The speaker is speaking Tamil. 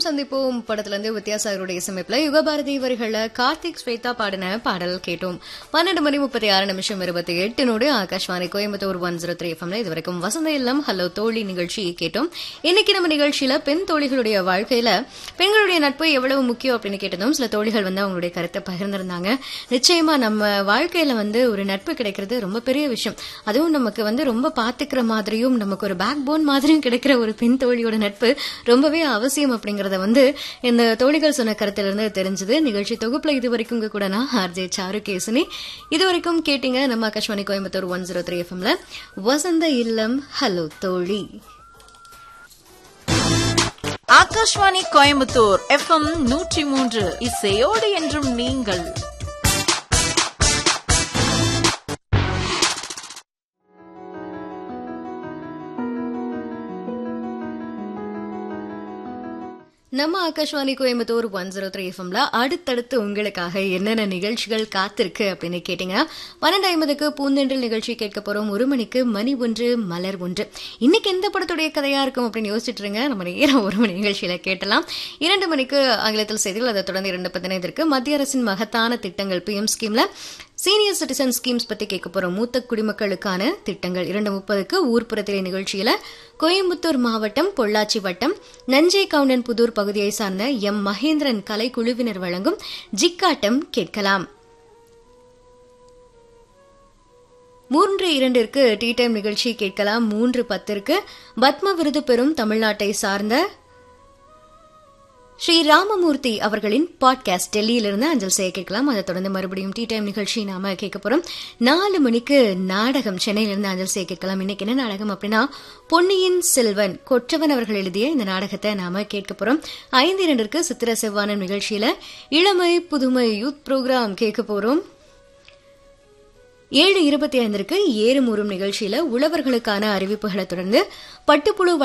சந்திப்போம் படத்துல இருந்து வித்யாசாகருடைய சமைப்புல யுகபாரதி வரிகள கார்த்திக் ஸ்வேதா பாடின பாடல் கேட்டோம் பன்னெண்டு மணி முப்பத்தி ஆறு நிமிஷம் இருபத்தி எட்டுனோடு Akashvani Coimbatore one zero three எஃப்எம்ல இதுவரைக்கும் வசந்த இல்லம் ஹலோ தோழி நிகழ்ச்சி கேட்டோம் இன்னைக்கு நம்ம நிகழ்ச்சியில பெண் தோழிகளுடைய வாழ்க்கையில பெண்களுடைய நட்பு எவ்வளவு முக்கியம் அப்படின்னு கேட்டதும் சில தோழிகள் வந்து அவங்களுடைய கருத்தை பகிர்ந்திருந்தாங்க நிச்சயமா நம்ம வாழ்க்கையில வந்து ஒரு நட்பு கிடைக்கிறது ரொம்ப பெரிய விஷயம் அதுவும் நமக்கு வந்து ரொம்ப பாத்துக்கிற மாதிரியும் நமக்கு ஒரு பேக் போன் மாதிரியும் கிடைக்கிற ஒரு பெண் தோழியோட நட்பு ரொம்பவே அவசியம் அப்படிங்கறத வந்து இந்த தோழிகள் சொன்ன கருத்திலிருந்து தெரிஞ்சது நிகழ்ச்சி தொகுப்புல இது வரைக்கும் உங்க கூட நான் ஆர்ஜே சாரு கேசுனி இது வரைக்கும் கேட்டீங்க நம்ம Akashvani Coimbatore one zero three எஃப்எம்ல வசந்த இல்லம் ஹலோ தோழி ஆகாஷ்வாணி கோயம்புத்தூர் எஃப்எம் நூற்றி மூன்று இசையோடு என்றும் நீங்கள் நம்ம Akashvani Coimbatore one zero three எஃப்எம்ல அடுத்தடுத்து உங்களுக்காக என்னென்ன நிகழ்ச்சிகள் காத்திருக்கு அப்படின்னு கேட்டீங்கன்னா பன்னெண்டு ஐம்பதுக்கு பூந்தென்றல் நிகழ்ச்சி கேட்க போறோம் ஒரு மணிக்கு மணி ஒன்று மலர் ஒன்று இன்னைக்கு எந்த படத்துடைய கதையா இருக்கும் அப்படின்னு யோசிச்சுட்டு இருங்க நம்ம நேரம் ஒரு மணி நிகழ்ச்சியில கேட்டலாம் இரண்டு மணிக்கு ஆங்கிலத்தில் செய்திகள் அதை தொடர்ந்து இரண்டு பதினைந்திற்கு மத்திய அரசின் மகத்தான திட்டங்கள் பிஎம் ஸ்கீம்ல சீனியர் சிட்டிசன் ஸ்கீம்ஸ் பத்தி கேட்க போறோம் மூத்த குடிமக்களுக்கான திட்டங்கள் இரண்டு முப்பதுக்கு ஊர்ப்புறத்திலே நிகழ்ச்சியில கோயம்புத்தூர் மாவட்டம் பொள்ளாச்சி வட்டம் நஞ்சை கவுண்டன் புதூர் பகுதியை சார்ந்த எம் மகேந்திரன் கலை குழுவினர் வழங்கும் ஜிக்காட்டம் கேட்கலாம் மூன்று இரண்டிற்கு டீ டைம் நிகழ்ச்சி கேட்கலாம் மூன்று பத்திற்கு பத்ம விருது பெறும் தமிழ்நாட்டை சார்ந்த ஸ்ரீ ராமமூர்த்தி அவர்களின் பாட்காஸ்ட் டெல்லியிலிருந்து அஞ்சல் செய்ய கேட்கலாம் அதை தொடர்ந்து மறுபடியும் டீ டைம் நிகழ்ச்சி நாம கேட்க போறோம் நாலு மணிக்கு நாடகம் சென்னையிலிருந்து அஞ்சல் செய்ய கேட்கலாம் இன்னைக்கு என்ன நாடகம் அப்படின்னா பொன்னியின் செல்வன் கொற்றவன் அவர்கள் எழுதிய இந்த நாடகத்தை நாம கேட்க போறோம் ஐந்து இரண்டிற்கு சித்திர செவ்வானம் நிகழ்ச்சியில இளமை புதுமை யூத் ப்ரோக்ராம் கேட்க போறோம் ஏழு இருபத்தி ஐந்திற்கு ஏறுமுறும் நிகழ்ச்சியில உழவர்களுக்கான அறிவிப்புகளை தொடர்ந்து பட்டுப்புழு